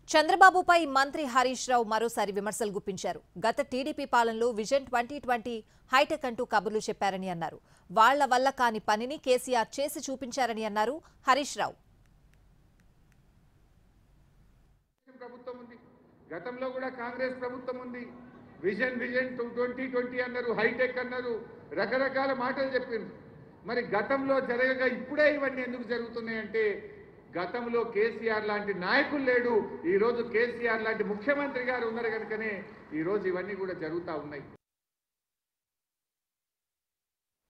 చంద్రబాబుపై మంత్రి హరీష్ రావు మరోసారి విమర్శలు గుప్పించారు గత టీడీపీ పాలనలో విజన్ ట్వంటీ ట్వంటీ హైటెక్ అంటూ కబుర్లు చెప్పారని అన్నారు వాళ్ల వల్ల కాని పనిని కేసీఆర్ చేసి చూపించారని అన్నారు హరీష్ రావు ప్రభుత్వం ఉంది గతంలో కూడా కాంగ్రెస్ ప్రభుత్వం ఉంది విజన్ విజన్ ట్వంటీ ట్వంటీ అన్నారు హైటెక్ అన్నారు రకరకాల మాటలు చెప్పిండ్రు మరి గతంలో జరగక ఇప్పుడే ఇవన్నీ ఎందుకు జరుగుతున్నాయంటే గతంలో కేసీఆర్ లాంటి నాయకులు లేడు ఈ రోజు కేసీఆర్ లాంటి ముఖ్యమంత్రి గారు ఉన్నారు కనుకనే ఈ రోజు ఇవన్నీ కూడా జరుగుతూ ఉన్నాయి